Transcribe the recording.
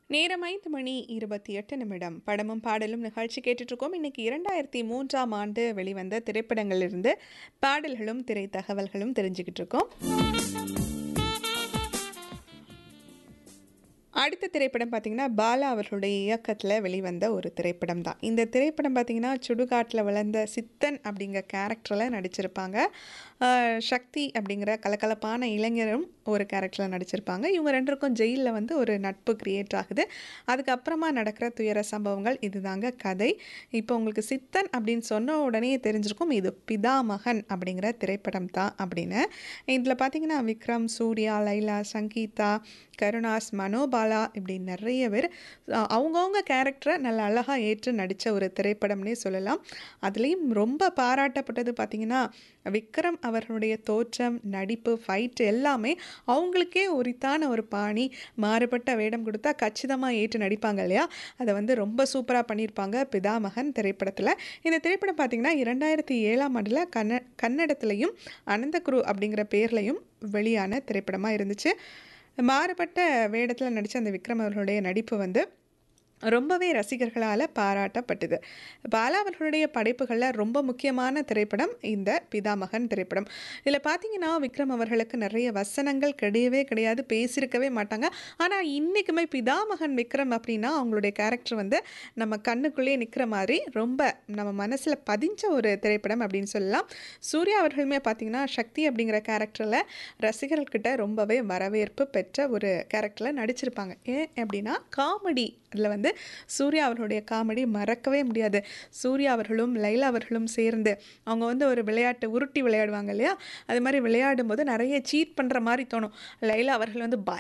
நேரம் ஐந்து மணி இருபத்தி எட்டு நிமிடம் படமும் பாடலும் நிகழ்ச்சி கேட்டுட்ருக்கோம் இன்னைக்கு இரண்டாயிரத்தி மூன்றாம் ஆண்டு வெளிவந்த திரைப்படங்களிலிருந்து பாடல்களும் திரை தகவல்களும் தெரிஞ்சுக்கிட்டு இருக்கோம் அடுத்த திரைப்படம் பார்த்தீங்கன்னா பாலா அவர்களுடைய இயக்கத்தில் வெளிவந்த ஒரு திரைப்படம் தான் இந்த திரைப்படம் பார்த்தீங்கன்னா சுடுகாட்டில் வளர்ந்த சித்தன் அப்படிங்கிற கேரக்டரில் நடிச்சிருப்பாங்க ஆஹ் சக்தி அப்படிங்கிற கலகலப்பான இளைஞரும் ஒரு கேரக்டரில் நடிச்சிருப்பாங்க இவங்க ரெண்டருக்கும் ஜெயிலில் வந்து ஒரு நட்பு கிரியேட் ஆகுது அதுக்கப்புறமா நடக்கிற துயர சம்பவங்கள் இதுதாங்க கதை இப்போ உங்களுக்கு சித்தன் அப்படின்னு சொன்ன உடனே தெரிஞ்சிருக்கும் இது பிதாமகன் அப்படிங்கிற திரைப்படம் தான் அப்படின்னு இதில் பார்த்தீங்கன்னா விக்ரம் சூர்யா லைலா சங்கீதா கருணாஸ் மனோபாலா இப்படி நிறைய பேர் அஹ் அவங்கவங்க கேரக்டரை நல்ல அழகாக ஏற்று நடித்த ஒரு திரைப்படம்னே சொல்லலாம் அதுலேயும் ரொம்ப பாராட்டப்பட்டது பார்த்திங்கன்னா விக்ரம் அவர்களுடைய தோற்றம் நடிப்பு ஃபைட் எல்லாமே அவங்களுக்கே உரித்தான ஒரு பாணி மாறுபட்ட வேடம் கொடுத்தா கச்சிதமாக ஏற்று நடிப்பாங்க இல்லையா அதை வந்து ரொம்ப சூப்பராக பண்ணியிருப்பாங்க பிதாமகன் திரைப்படத்தில் இந்த திரைப்படம் பார்த்திங்கன்னா இரண்டாயிரத்தி ஏழாம் ஆண்டில் கன்ன கன்னடத்துலேயும் அனந்தகுரு அப்படிங்கிற பேர்லையும் வெளியான திரைப்படமாக இருந்துச்சு மாறுபட்ட வேடத்தில் நடித்த அந்த விக்ரம் அவர்களுடைய நடிப்பு வந்து ரொம்பவே ரசிகர்களால் பாராட்டப்பட்டது பாலா அவர்களுடைய படைப்புகளில் ரொம்ப முக்கியமான திரைப்படம் இந்த பிதாமகன் திரைப்படம் இதில் பார்த்தீங்கன்னா விக்ரம் அவர்களுக்கு நிறைய வசனங்கள் கிடையவே கிடையாது பேசியிருக்கவே மாட்டாங்க ஆனால் இன்றைக்குமே பிதாமகன் விக்ரம் அப்படின்னா அவங்களுடைய கேரக்டர் வந்து நம்ம கண்ணுக்குள்ளேயே நிற்கிற மாதிரி ரொம்ப நம்ம மனசில் பதிஞ்ச ஒரு திரைப்படம் அப்படின்னு சொல்லலாம் சூர்யா அவர்களுமே பார்த்தீங்கன்னா சக்தி அப்படிங்கிற கேரக்டரில் ரசிகர்கள்கிட்ட ரொம்பவே வரவேற்பு பெற்ற ஒரு கேரக்டரில் நடிச்சிருப்பாங்க ஏன் அப்படின்னா காமெடி அதில் வந்து சூர்யா அவர்களுடைய காமெடி மறக்கவே முடியாது சூர்யா அவர்களும் லைலா அவர்களும் சேர்ந்து அவங்க வந்து ஒரு விளையாட்டு உருட்டி விளையாடுவாங்க இல்லையா அது மாதிரி விளையாடும் போது நிறைய சீட் பண்ணுற மாதிரி தோணும் லைலா அவர்கள் வந்து